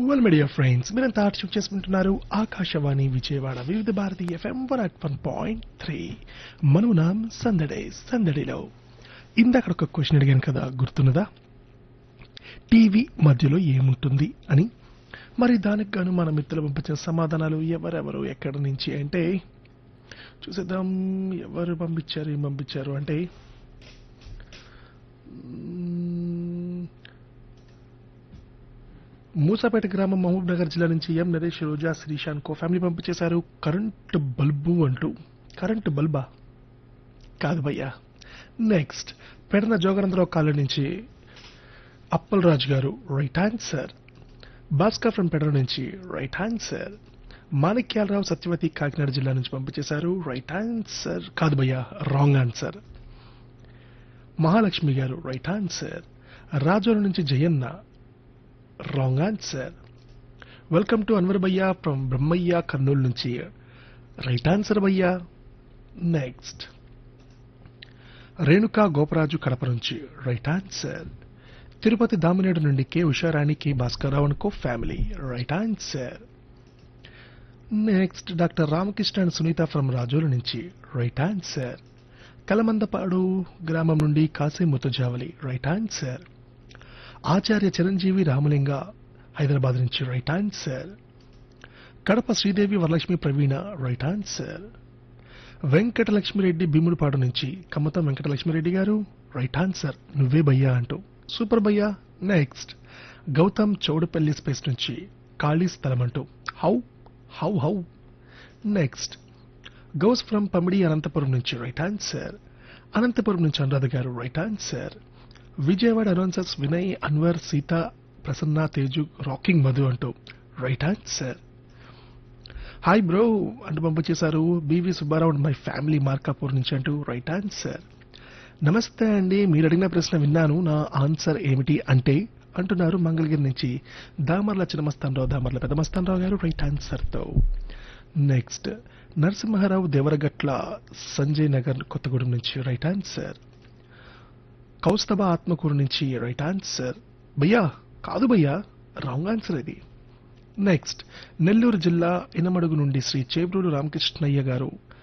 well media friends మీరంతా ఆర్ట్యూన్ చేసుకుంటున్నారు Akashvani Vijayawada Vividh Bharati FM one at one point three మనునాం సందడే సందడిలో ఇందాక ఒక క్వశ్చన్ అడిగాను కదా గుర్తున్నదా టీవీ మధ్యలో ఏముంటుంది అని మరి దానికి గాను మన మిత్రులు పంపించిన సమాధానాలు ఎవరెవరు ఎక్కడి నుంచి అంటే చూసేద్దాం ఎవరు పంపించారు ఏం పంపించారు అంటే మ్మ్, మూసాపేట గ్రామం మహబూబ్ నగర్ జిల్లా నుంచి ఎం నరేష్ రోజా శ్రీశాన్ కో ఫ్యామిలీ పంపించేశారు కరెంట్ బల్బు అంటూ కరెంట్ బల్బా కాదు భయ్యా నెక్స్ట్ పెడన జోగరంధ్రరావు కాలనీ నుంచి అప్పల్ రాజు గారు రైట్ ఆన్సర్ భాస్కర్ ఫ్రమ్ పెడర నుంచి రైట్ ఆన్సర్ మాణిక్యాలరావు సత్యవతి కాకినాడ జిల్లా నుంచి పంపించేశారు రైట్ ఆన్సర్ కాదు భయ్యా రాంగ్ ఆన్సర్ మహాలక్ష్మి గారు రైట్ ఆన్సర్ రాజోల నుంచి Jayanna wrong answer welcome to Anwar భయ్యా ఫ్రమ్ బ్రహ్మయ్య కర్నూలు నుంచి రైట్ ఆన్సర్ భయ్యా నెక్స్ట్ రేణుకా గోపరాజు కడప నుంచి రైట్ ఆన్సర్ తిరుపతి దామినేడు నుండి కె ఉషారాణి కె భాస్కర్రావు అనుకో family right answer next doctor Ramakrishna and Sunitha from Razole నుంచి రైట్ ఆన్సర్ కలమందపాడు గ్రామం నుండి కాసే ముతజావలి రైట్ ఆన్సర్ ఆచార్య చిరంజీవి రామలింగ హైదరాబాద్ నుంచి రైట్ ఆన్సర్ కడప శ్రీదేవి వరలక్ష్మి ప్రవీణ రైట్ ఆన్సర్ వెంకటలక్ష్మిరెడ్డి భీముడిపాడు నుంచి కమ్మతం వెంకటలక్ష్మిరెడ్డి గారు రైట్ ఆన్సర్ నువ్వే భయ్యా అంటూ సూపర్ భయ్యా నెక్స్ట్ గౌతమ్ చౌడపల్లి స్పేస్ నుంచి ఖాళీ స్థలం అంటూ how how how next Ghouse from Pamidi Anantapuram నుంచి రైట్ ఆన్సర్ అనంతపురం నుంచి అనురాధ గారు right answer Vijayawada announcers Vinay Anwar Sita Prasanna Teju rocking Madhu అంటూ రైట్ ఆన్సర్ హాయ్ బ్రో అంటూ పంపించేశారు BV Subbarao and my family Markapur నుంచి అంటూ రైట్ ఆన్సర్ నమస్తే అండి మీరు అడిగిన ప్రశ్న విన్నాను నా ఆన్సర్ ఏమిటి అంటే అంటున్నారు మంగళగిరి నుంచి దామర్ల చిన్నమస్తానరావు దామర్ల పెద్దమస్తానరావు గారు రైట్ ఆన్సర్తో నెక్స్ట్ నరసింహారావు దేవరగట్ల సంజయ్ నగర్ కొత్తగూడెం నుంచి రైట్ ఆన్సర్ కౌస్తభ ఆత్మకూరు నుంచి రైట్ ఆన్సర్ భయ్యా కాదు భయ్యా రాంగ్ ఆన్సర్ ఇది నెక్స్ట్ నెల్లూరు జిల్లా ఇనమడుగు నుండి శ్రీ చేబ్రూలు రామకృష్ణయ్య గారు